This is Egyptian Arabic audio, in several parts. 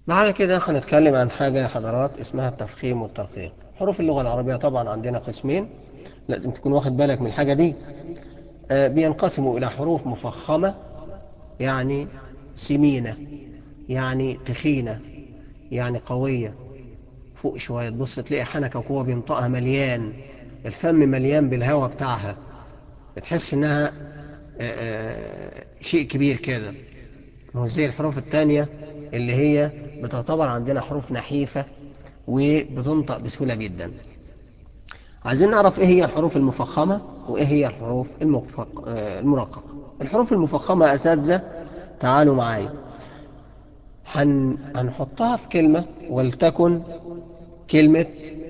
بعد كده هنتكلم عن حاجة يا حضرات اسمها التفخيم والترقيق حروف اللغة العربية طبعا عندنا قسمين لازم تكون واخد بالك من الحاجة دي آه، بينقسموا إلى حروف مفخمة يعني سمينة يعني تخينة يعني قوية فوق شوية تبص تلاقي حنكك وهو بينطقها مليان الفم مليان بالهواء بتاعها بتحس انها آه، آه، شيء كبير كده مش زي الحروف التانية اللي هي بتعتبر عندنا حروف نحيفة وبتنطق بسهولة جدا عايزين نعرف ايه هي الحروف المفخمة وايه هي الحروف المفق... آه، المرققة الحروف المفخمة اساتذة تعالوا معايا هن... هنحطها في كلمة ولتكن كلمة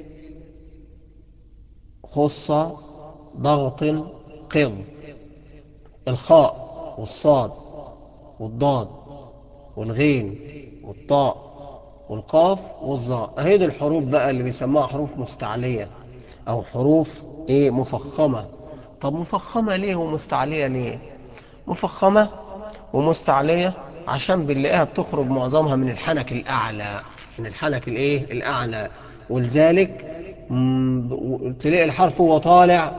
خصة ضغط قض الخاء والصاد والضاد والغين والطاء والقاف والظاء اهي دي الحروف بقى اللي بيسموها حروف مستعلية او حروف ايه مفخمة طب مفخمة ليه ومستعلية ليه مفخمة ومستعلية عشان بنلاقيها بتخرج معظمها من الحنك الاعلى من الحنك الايه الاعلى ولذلك مم، تلاقي الحرف وهو طالع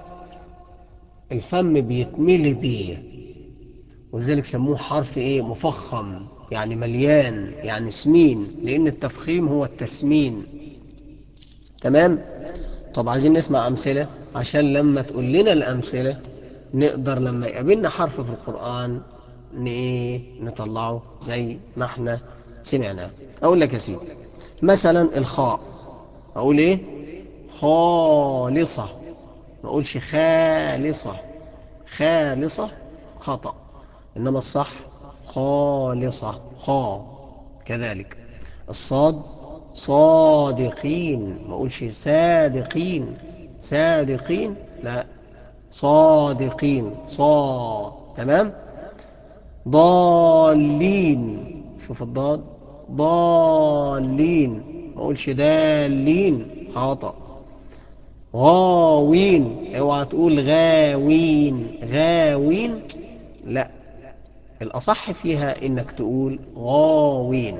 الفم بيتملي بيه ولذلك سموه حرف ايه مفخم يعني مليان يعني سمين لان التفخيم هو التسمين تمام طب عايزين نسمع امثله عشان لما تقول لنا الامثله نقدر لما يقابلنا حرف في القران ن- ايه نطلعه زي ما احنا سمعناه اقول لك يا سيدي مثلا الخاء اقول ايه خالصه ما اقولش خالصه خالصه خطأ إنما الصح خالصة خا كذلك الصاد صادقين ما أقولش صادقين صادقين لا صادقين صا تمام ضالين شوف الضاد ضالين ما أقولش دالين خطأ غاوين اوعى تقول غاوين غاوين لا الأصح فيها إنك تقول غاوين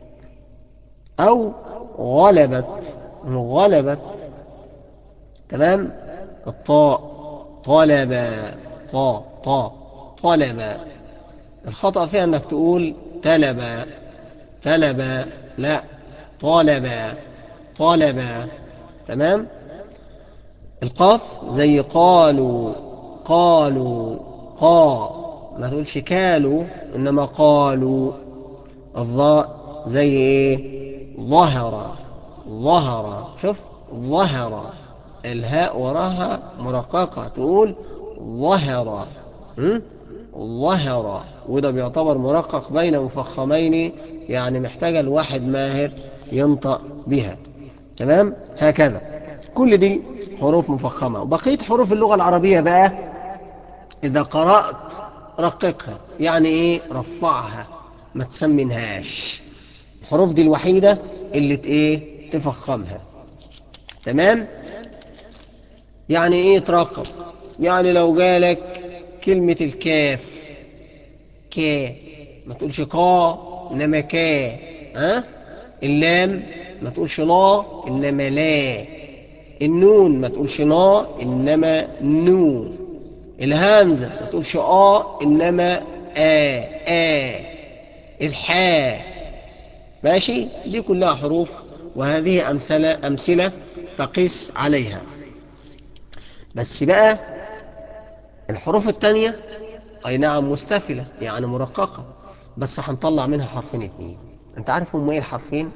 أو غلبت غلبت تمام الطاء طلب طا طا طلب الخطأ فيها إنك تقول تلب تلب لا طلب طلب تمام القاف زي قالوا قالوا قا ما تقولش كالوا إنما قالوا الظاء زي إيه ظهر ظهر شوف ظهر الهاء وراها مرققة تقول ظهر م? ظهر وده بيعتبر مرقق بين مفخمين يعني محتاجة الواحد ماهر ينطق بها تمام هكذا كل دي حروف مفخمة وبقية حروف اللغة العربية بقى إذا قرأت رققها يعني إيه رفعها ما تسمنهاش الحروف دي الوحيدة اللي ت- إيه تفخمها تمام يعني إيه ترقق يعني لو جالك كلمة الكاف كا ما تقولش قا إنما كا ها اللام ما تقولش لا إنما لا النون ما تقولش نا إنما نو الهمزة ما تقولش آ إنما آ آ الحاء ماشي دي كلها حروف وهذه أمثلة أمثلة فقس عليها بس بقى الحروف التانية أي نعم مستفلة يعني مرققة بس هنطلع منها حرفين اتنين انت عارف هم ايه الحرفين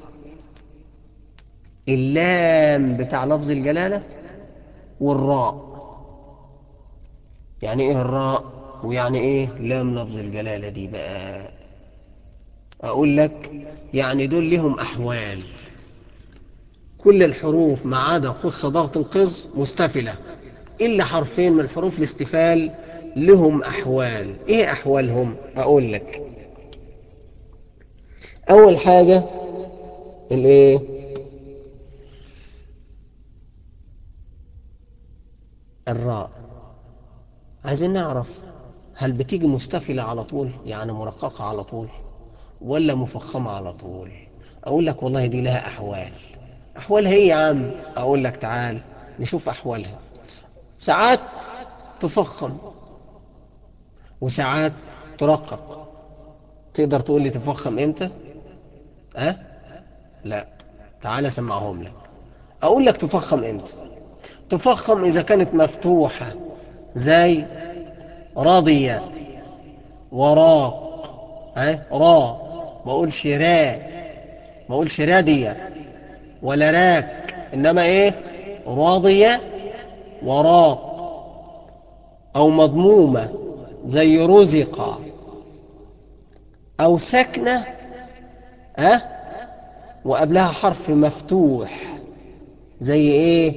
اللام بتاع لفظ الجلالة والراء يعني ايه الراء ويعني ايه لام لفظ الجلالة دي بقى اقول لك يعني دول لهم احوال كل الحروف ما عدا خص ضغط القز مستفلة الا حرفين من حروف الاستفال لهم احوال ايه احوالهم اقول لك اول حاجة الايه الراء عايزين نعرف هل بتيجي مستفلة على طول يعني مرققة على طول ولا مفخمة على طول اقول لك والله دي لها احوال احوالها ايه يا عم اقول لك تعال نشوف احوالها ساعات تفخم وساعات ترقق تقدر تقول لي تفخم امتى أه؟ لا تعال اسمعهم لك اقول لك تفخم امتى تفخم اذا كانت مفتوحة زي راضية وراق ها را ما اقولش را ما اقولش رادية ولا راك انما ايه راضية وراق او مضمومة زي رزق او سكنة ها أه؟ وقبلها حرف مفتوح زي ايه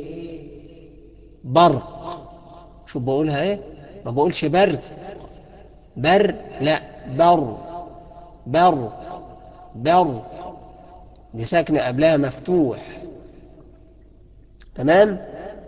برق شو بقولها ايه ما بقولش برق بر لا بر برق برق دي ساكنة قبلها مفتوح تمام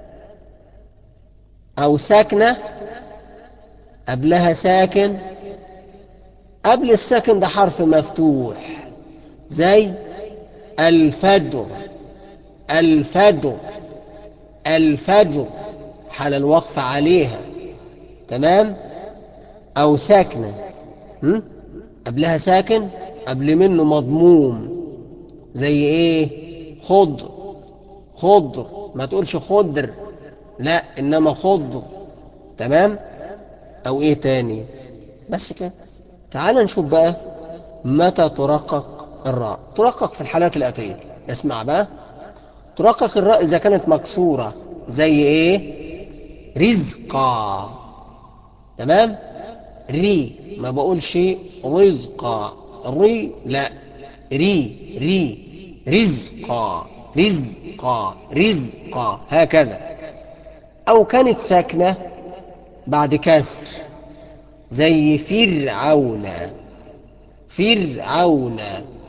او ساكنة قبلها ساكن قبل الساكن ده حرف مفتوح زي الفجر الفجر الفجر حال الوقف عليها تمام او ساكنة م? قبلها ساكن قبل منه مضموم زي ايه خضر خضر ما تقولش خضر لا انما خضر تمام او ايه تاني بس كده تعال نشوف بقى متى ترقق الراء ترقق في الحالات الاتيه اسمع بقى ترقق الراء اذا كانت مكسوره زي ايه رزقا تمام ري ما بقولش رزقا ري لا ري ري رزقا رزقا رزقا هكذا او كانت ساكنه بعد كسر زي فرعون فرعون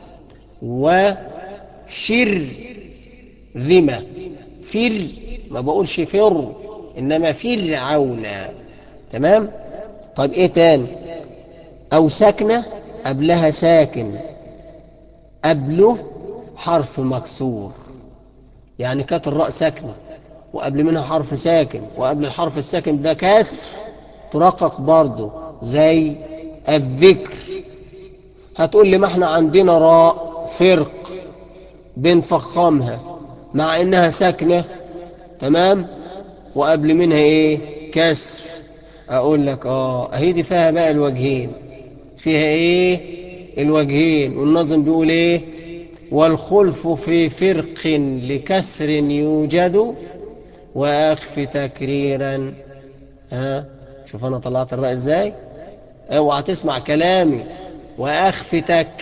وشر ذمة فر ما بقولش فر إنما فرعون تمام طيب إيه تاني أو ساكنة قبلها ساكن قبله حرف مكسور يعني كانت الراء ساكنة وقبل منها حرف ساكن وقبل الحرف الساكن ده كسر ترقق برضه زي الذكر هتقول لي ما احنا عندنا راء فرق بنفخمها مع انها ساكنة تمام وقبل منها ايه كسر اقول لك اه اهي دي فيها بقى الوجهين فيها ايه الوجهين والنظم بيقول ايه والخلف في فرق لكسر يوجد واخف تكريرا ها شوف انا طلعت الراء ازاي اوعى تسمع كلامي واخف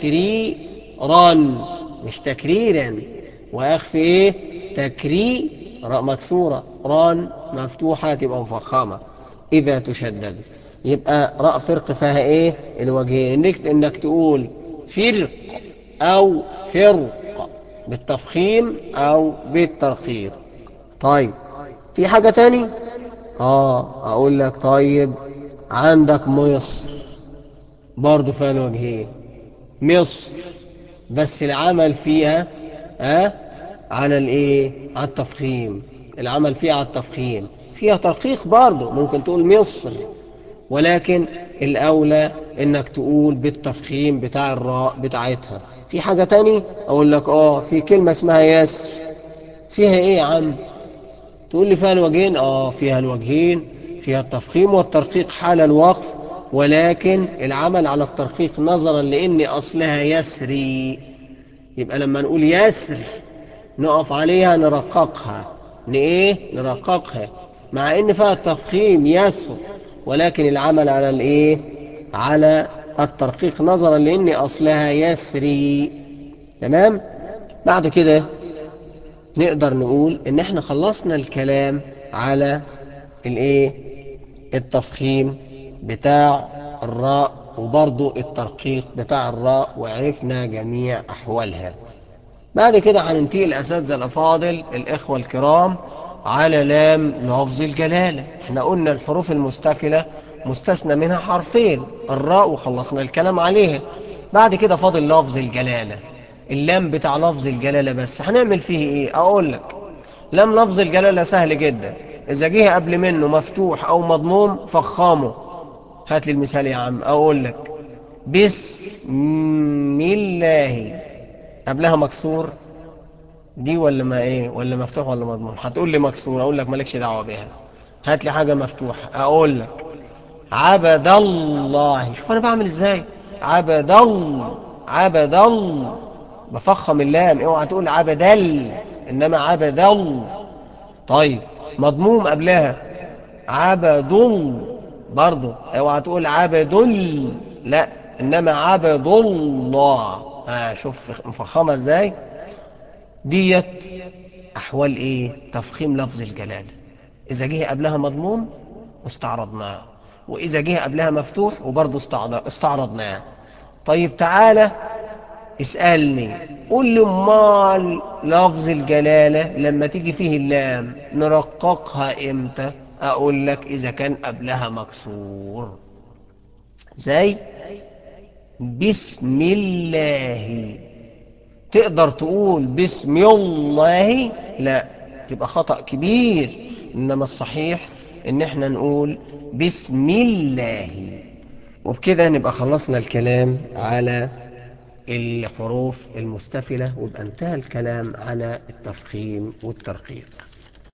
تكريرا مش تكريرا واخف ايه تكري راء مكسوره ران مفتوحه تبقى مفخمه اذا تشدد يبقى راء فرق فيها ايه الوجهين انك انك تقول فرق او فرق بالتفخيم او بالترقيق طيب في حاجه تاني اه اقول لك طيب عندك مصر برضه فيها الوجهين مصر بس العمل فيها ها أه؟ على الايه على التفخيم العمل فيها على التفخيم فيها ترقيق برضه ممكن تقول مصر ولكن الاولى انك تقول بالتفخيم بتاع الراء بتاعتها في حاجة تاني اقول لك اه في كلمة اسمها ياسر فيها ايه يا عم تقول لي فيها الوجهين اه فيها الوجهين فيها التفخيم والترقيق حال الوقف ولكن العمل على الترقيق نظرا لان اصلها يسري يبقى لما نقول يسر نقف عليها نرققها ايه نرققها مع ان فيها التفخيم يسر ولكن العمل على الايه على الترقيق نظرا لان اصلها يسري تمام بعد كده نقدر نقول ان احنا خلصنا الكلام على الايه التفخيم بتاع الراء وبرضو الترقيق بتاع الراء وعرفنا جميع احوالها بعد كده هننتهي الاساتذه الافاضل الاخوه الكرام على لام لفظ الجلاله احنا قلنا الحروف المستفله مستثنى منها حرفين الراء وخلصنا الكلام عليها بعد كده فاضل لفظ الجلالة اللام بتاع لفظ الجلالة بس هنعمل فيه ايه اقول لك لام لفظ الجلالة سهل جدا اذا جه قبل منه مفتوح او مضموم فخامه هات لي المثال يا عم اقول لك بسم الله قبلها مكسور دي ولا ما ايه ولا مفتوح ولا مضموم هتقول لي مكسور اقول لك مالكش دعوه بيها هات لي حاجه مفتوحه اقول لك عبد الله شوف انا بعمل ازاي عبد الله عبد الله بفخم اللام اوعى تقول عبدل انما عبدل طيب مضموم قبلها عبدل برضه اوعى تقول عبدل لا انما عبد الله ها شوف مفخمه ازاي ديت احوال ايه تفخيم لفظ الجلاله اذا جه قبلها مضموم استعرضناه واذا جه قبلها مفتوح وبرضه استعرضناه طيب تعالى اسألني قول لي امال لفظ الجلالة لما تيجي فيه اللام نرققها امتى اقول لك اذا كان قبلها مكسور زي بسم الله تقدر تقول بسم الله لا تبقى خطأ كبير انما الصحيح ان احنا نقول بسم الله وبكده نبقى خلصنا الكلام على الحروف المستفلة ويبقى انتهى الكلام على التفخيم والترقيق